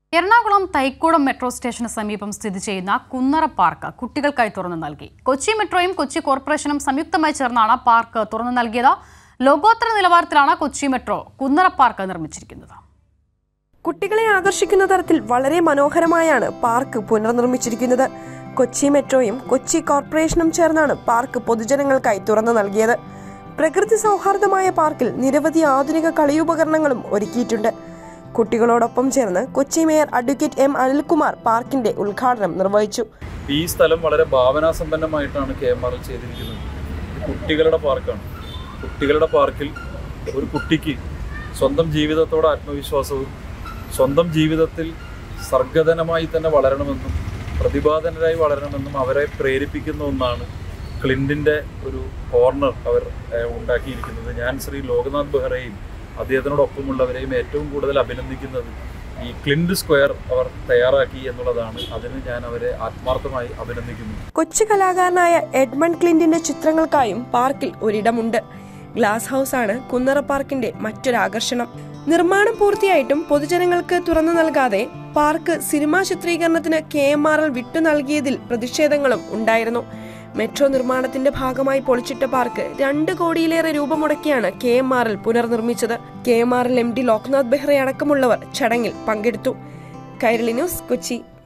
Ernakulam Thykoodam metro സ്റ്റേഷന് സമീപം സ്ഥിതി ചെയ്യുന്ന കുന്നറ പാർക്ക് കുട്ടികൾക്കായി തുറന്നു നൽകി കൊച്ചി മെട്രോയും കൊച്ചി കോർപ്പറേഷനും സംയുക്തമായി ചേർന്നാണ് പാർക്ക് തുറന്നു നൽകിയത് ലോകോത്തര നിലവാരത്തിലാണ് കൊച്ചി മെട്രോ കുന്നറ പാർക്ക് നിർമ്മിച്ചിരിക്കുന്നത് കുട്ടികളെ ആകർഷിക്കുന്ന തരത്തിൽ വളരെ മനോഹരമായാണ് പാർക്ക് പുനർനിർമ്മിച്ചിരിക്കുന്നത് കൊച്ചി മെട്രോയും കൊച്ചി കോർപ്പറേഷനും ചേർന്നാണ് പാർക്ക് പൊതുജനങ്ങൾക്കായി തുറന്നു നൽകിയത് പ്രകൃതി സൗഹാർദ്ദമായ പാർക്കിൽ നിരവധി ആധുനിക കളിയുപകരണങ്ങളും ഒരുക്കിയിട്ടുണ്ട് കുട്ടികളോടൊപ്പം ചേർന്ന് Kochi mayor advocate M Anilkumar പാർക്കിന്റെ ഉദ്ഘാടനം നിർവഹിച്ചു ഈ സ്ഥലം വളരെ ഭാവനാസമ്പന്നമായിട്ടാണ് കെ എം ആർ എൽ ചെയ്തിരിക്കുന്നത് ഇത് കുട്ടികളുടെ പാർക്കാണ് കുട്ടികളുടെ പാർക്കിൽ ഒരു കുട്ടിക്ക് സ്വന്തം ജീവിതത്തോട് ആത്മവിശ്വാസവും സ്വന്തം ജീവിതത്തിൽ സർഗതനമായി തന്നെ വളരണമെന്നും പ്രതിപാദനരായി വളരണമെന്നും അവരെ പ്രേരിപ്പിക്കുന്ന ഒന്നാണ് ക്ലിൻറ്റിൻ്റെ ഒരു കോർണർ അവർ ഏഹ്, ഉണ്ടാക്കിയിരിക്കുന്നത് ഞാൻ ശ്രീ ലോകനാഥ് ബെഹ്റയും അദ്ദേഹത്തിനോടൊപ്പമുള്ളവരെയും ഏറ്റവും കൂടുതൽ അഭിനന്ദിക്കുന്നത് ഈ ക്ലിൻറ്റ് സ്ക്വയർ അവർ തയ്യാറാക്കി എന്നുള്ളതാണ് അതിന് ഞാൻ അവരെ ആത്മാർത്ഥമായി അഭിനന്ദിക്കുന്നു കൊച്ചു കലാകാരനായ എഡ്മണ്ട് ക്ലിന്റിന്റെ ചിത്രങ്ങൾക്കായും പാർക്കിൽ ഒരിടമുണ്ട് ഗ്ലാസ് ഹൗസ് ആണ് കുന്നറ പാർക്കിന്റെ മറ്റൊരാകർഷണം നിർമ്മാണം പൂർത്തിയായിട്ടും പൊതുജനങ്ങൾക്ക് തുറന്നു നൽകാതെ പാർക്ക് സിനിമാ ചിത്രീകരണത്തിന് കെ എം ആർ എൽ വിട്ടു നൽകിയതിൽ പ്രതിഷേധങ്ങളും ഉണ്ടായിരുന്നു മെട്രോ നിർമ്മാണത്തിന്റെ ഭാഗമായി പൊളിച്ചിട്ട പാർക്ക് രണ്ട് കോടിയിലേറെ രൂപ മുടക്കിയാണ് കെ എം ആർ എൽ പുനർനിർമ്മിച്ചത് K M R L M D Loknath Behera അടക്കമുള്ളവർ ചടങ്ങിൽ പങ്കെടുത്തു കൈരളി ന്യൂസ് കൊച്ചി